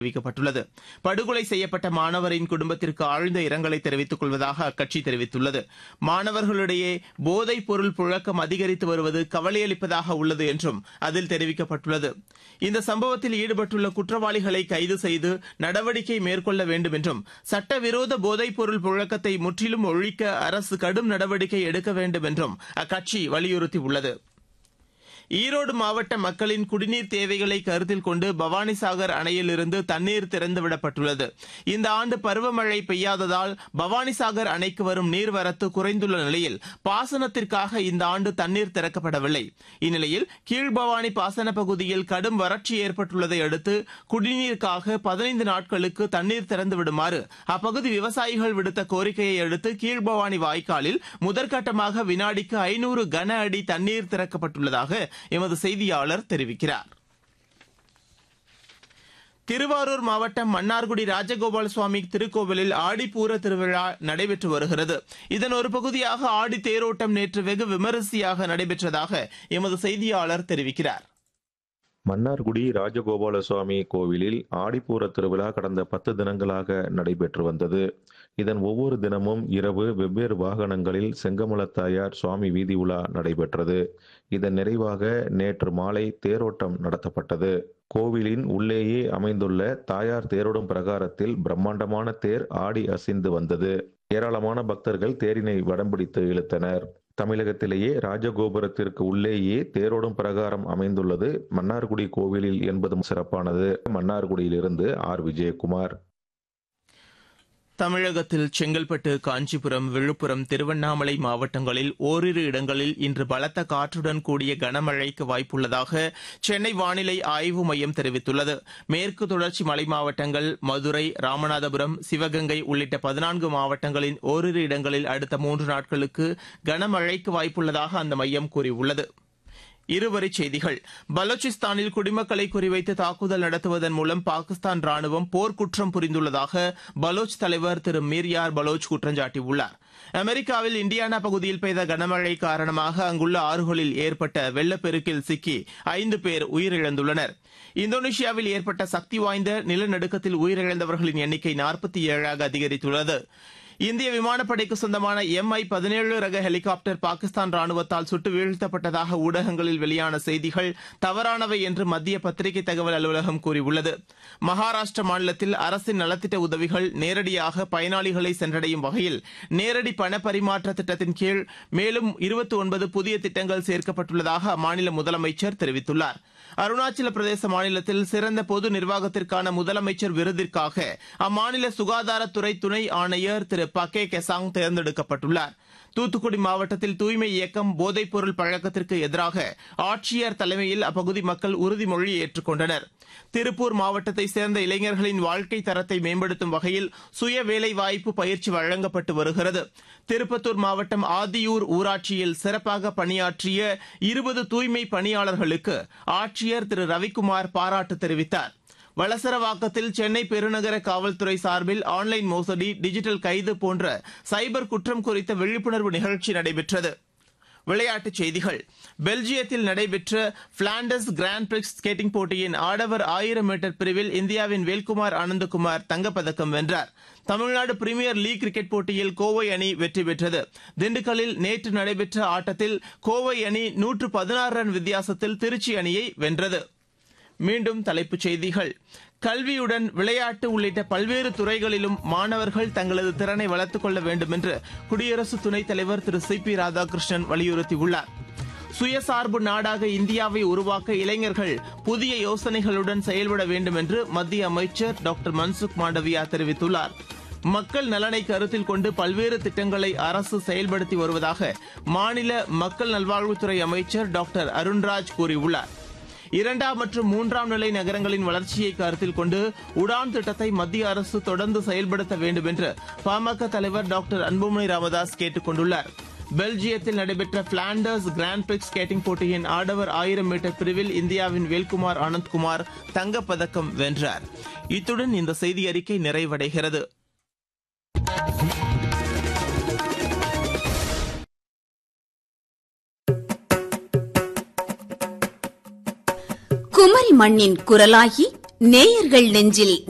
தெரிவிக்கப்பட்டுள்ளது படுகொலை செய்யப்பட்ட மாணவரின் குடும்பத்திற்கு ஆழ்ந்த இரங்கலை தெரிவித்துக் கொள்வதாக அக்கட்சி தெரிவித்துள்ளது மாணவர்களிடையே போதைப் பொருள் புழக்கம் அதிகரித்து வருவது கவலையளிப்பதாக உள்ளது என்றும் அதில் தெரிவிக்கப்பட்டுள்ளது இந்த சம்பவத்தில் ஈடுபட்டுள்ள குற்றவாளிகளை கைது செய்து நடவடிக்கை மேற்கொள்ள வேண்டும் என்றும் சட்டவிரோத போதைப் பொருள் புழக்கத்தை முற்றிலும் ஒழிக்க அரசு கடும் நடவடிக்கை எடுக்க வேண்டும் என்றும் அக்கட்சி வலியுறுத்தியுள்ளது ஈரோடு மாவட்ட மக்களின் குடிநீர் தேவைகளை கருத்தில் கொண்டு பவானிசாகர் அணையிலிருந்து தண்ணீர் திறந்துவிடப்பட்டுள்ளது இந்த ஆண்டு பருவமழை பெய்யாததால் பவானிசாகர் அணைக்கு வரும் நீர்வரத்து குறைந்துள்ள நிலையில் பாசனத்திற்காக இந்த ஆண்டு தண்ணீர் திறக்கப்படவில்லை இந்நிலையில் கீழ்பவானி பாசன பகுதியில் கடும் வறட்சி ஏற்பட்டுள்ளதை அடுத்து குடிநீருக்காக பதினைந்து நாட்களுக்கு தண்ணீர் திறந்து விடுமாறு அப்பகுதி விவசாயிகள் விடுத்த கோரிக்கையை அடுத்து கீழ்பவானி வாய்க்காலில் முதற்கட்டமாக வினாடிக்கு ஐநூறு கன அடி தண்ணீர் திறக்கப்பட்டுள்ளதாக எமது செய்தியாளர் தெரிவிக்கிறார் திருவாரூர் மாவட்டம் மன்னார்குடி ராஜகோபால சுவாமி திருக்கோவிலில் ஆடிப்பூர திருவிழா நடைபெற்று வருகிறது இதன் ஒரு பகுதியாக ஆடி தேரோட்டம் நேற்று வெகு விமரிசையாக நடைபெற்றதாக எமது செய்தியாளர் தெரிவிக்கிறார் மன்னார்குடி ராஜகோபால சுவாமி கோவிலில் ஆடிப்பூர திருவிழா கடந்த பத்து தினங்களாக நடைபெற்று வந்தது இதன் ஒவ்வொரு தினமும் இரவு வெவ்வேறு வாகனங்களில் செங்கமலத்தாயார் சுவாமி வீதி உலா நடைபெற்றது இதன் நிறைவாக நேற்று மாலை தேரோட்டம் நடத்தப்பட்டது கோவிலின் உள்ளேயே அமைந்துள்ள தாயார் தேரோடும் பிரகாரத்தில் பிரம்மாண்டமான தேர் ஆடி அசைந்து வந்தது ஏராளமான பக்தர்கள் தேரினை வடம்பிடித்து இழுத்தனர் தமிழகத்திலேயே ராஜகோபுரத்திற்கு உள்ளேயே தேரோடும் பிரகாரம் அமைந்துள்ளது மன்னார்குடி கோவிலில் என்பதும் சிறப்பானது மன்னார்குடியிலிருந்து ஆர் விஜயகுமார் தமிழகத்தில் செங்கல்பட்டு காஞ்சிபுரம் விழுப்புரம் திருவண்ணாமலை மாவட்டங்களில் ஓரிரு இடங்களில் இன்று பலத்த காற்றுடன் கூடிய கனமழைக்கு வாய்ப்புள்ளதாக சென்னை வானிலை ஆய்வு மையம் தெரிவித்துள்ளது மேற்கு தொடர்ச்சி மலை மாவட்டங்கள் மதுரை ராமநாதபுரம் சிவகங்கை உள்ளிட்ட பதினான்கு மாவட்டங்களின் ஓரிரு இடங்களில் அடுத்த மூன்று நாட்களுக்கு கனமழைக்கு வாய்ப்புள்ளதாக அந்த மையம் கூறியுள்ளது இருவரிச் செய்திகள் பலூச்சிஸ்தானில் குடிமக்களை குறிவைத்து தாக்குதல் நடத்துவதன் மூலம் பாகிஸ்தான் ராணுவம் போர்க்குற்றம் புரிந்துள்ளதாக பலோச் தலைவர் திரு மீர்யார் பலோச் குற்றம் சாட்டியுள்ளார் அமெரிக்காவில் இண்டியானா பகுதியில் பெய்த கனமழை காரணமாக அங்குள்ள ஆறுகளில் ஏற்பட்ட வெள்ளப்பெருக்கில் சிக்கி ஐந்து பேர் உயிரிழந்துள்ளனர் இந்தோனேஷியாவில் ஏற்பட்ட சக்தி வாய்ந்த நிலநடுக்கத்தில் உயிரிழந்தவர்களின் எண்ணிக்கை நாற்பத்தி ஏழாக அதிகரித்துள்ளது இந்திய விமானப்படைக்கு சொந்தமான எம் ஐ பதினேழு ரக ஹெலிகாப்டர் பாகிஸ்தான் ராணுவத்தால் சுட்டு வீழ்த்தப்பட்டதாக ஊடகங்களில் வெளியான செய்திகள் தவறானவை என்று மத்திய பத்திரிகை தகவல் அலுவலகம் கூறியுள்ளது மகாராஷ்டிர மாநிலத்தில் அரசின் நலத்திட்ட உதவிகள் நேரடியாக பயனாளிகளை சென்றடையும் வகையில் நேரடி பண பரிமாற்ற திட்டத்தின் கீழ் மேலும் இருபத்தி ஒன்பது புதிய திட்டங்கள் சேர்க்கப்பட்டுள்ளதாக அம்மாநில முதலமைச்சர் தெரிவித்துள்ளார் அருணாச்சல பிரதேச மாநிலத்தில் சிறந்த பொது நிர்வாகத்திற்கான முதலமைச்சர் விருதிற்காக அம்மாநில சுகாதாரத்துறை துணை ஆணையர் திரு பகே கெசாங் தேர்ந்தெடுக்கப்பட்டுள்ளார் தூத்துக்குடி மாவட்டத்தில் தூய்மை இயக்கம் போதைப்பொருள் பழக்கத்திற்கு எதிராக ஆட்சியர் தலைமையில் அப்பகுதி மக்கள் உறுதிமொழி ஏற்றுக்கொண்டனர் திருப்பூர் மாவட்டத்தை சேர்ந்த இளைஞர்களின் வாழ்க்கை தரத்தை மேம்படுத்தும் வகையில் சுய வேலைவாய்ப்பு பயிற்சி வழங்கப்பட்டு வருகிறது திருப்பத்தூர் மாவட்டம் ஆதியூர் ஊராட்சியில் சிறப்பாக பணியாற்றிய இருபது தூய்மை பணியாளர்களுக்கு ஆட்சியர் திரு ரவிக்குமார் பாராட்டு தெரிவித்தார் வளசரவாக்கத்தில் சென்னை பெருநகர காவல்துறை சார்பில் ஆன்லைன் மோசடி டிஜிட்டல் கைது போன்ற சைபர் குற்றம் குறித்த விழிப்புணர்வு நிகழ்ச்சி நடைபெற்றது விளையாட்டுச் செய்திகள் பெல்ஜியத்தில் நடைபெற்ற பிளாண்டர்ஸ் கிராண்ட் பிரிக்ஸ் ஸ்கேட்டிங் போட்டியின் ஆடவர் ஆயிரம் மீட்டர் பிரிவில் இந்தியாவின் வேல்குமார் ஆனந்தகுமார் தங்கப்பதக்கம் வென்றார் தமிழ்நாடு பிரீமியர் லீக் கிரிக்கெட் போட்டியில் கோவை அணி வெற்றி பெற்றது திண்டுக்கல்லில் நேற்று நடைபெற்ற ஆட்டத்தில் கோவை அணி நூற்று பதினாறு ரன் வித்தியாசத்தில் திருச்சி அணியை வென்றது மீண்டும் தலைப்புச் செய்திகள் கல்வியுடன் விளையாட்டு உள்ளிட்ட பல்வேறு துறைகளிலும் மாணவர்கள் தங்களது திறனை வளர்த்துக் கொள்ள வேண்டும் என்று குடியரசு துணைத் தலைவர் திரு சி பி ராதாகிருஷ்ணன் வலியுறுத்தியுள்ளார் சுயசார்பு நாடாக இந்தியாவை உருவாக்க இளைஞர்கள் புதிய யோசனைகளுடன் செயல்பட வேண்டும் என்று மத்திய அமைச்சர் டாக்டர் மன்சுக் மாண்டவியா தெரிவித்துள்ளார் மக்கள் நலனை கருத்தில் கொண்டு பல்வேறு திட்டங்களை அரசு செயல்படுத்தி வருவதாக மாநில மக்கள் நல்வாழ்வுத்துறை அமைச்சர் டாக்டர் அருண்ராஜ் கூறியுள்ளார் இரண்டாம் மற்றும் மூன்றாம் நிலை நகரங்களின் வளர்ச்சியை கருத்தில் கொண்டு உடான் திட்டத்தை மத்திய அரசு தொடர்ந்து செயல்படுத்த வேண்டும் என்று பாமக தலைவர் டாக்டர் அன்புமணி ராமதாஸ் கேட்டுக் கொண்டுள்ளார் பெல்ஜியத்தில் நடைபெற்ற பிளாண்டர்ஸ் கிராண்ட் பிரிக்ஸ் ஸ்கேட்டிங் போட்டியின் ஆடவர் ஆயிரம் மீட்டர் பிரிவில் இந்தியாவின் வேல்குமார் ஆனந்த்குமார் தங்கப்பதக்கம் வென்றார் இத்துடன் இந்த செய்தி அறிக்கை நிறைவடைகிறது குமரி மண்ணின் குரலாகி நேயர்கள் நெஞ்சில்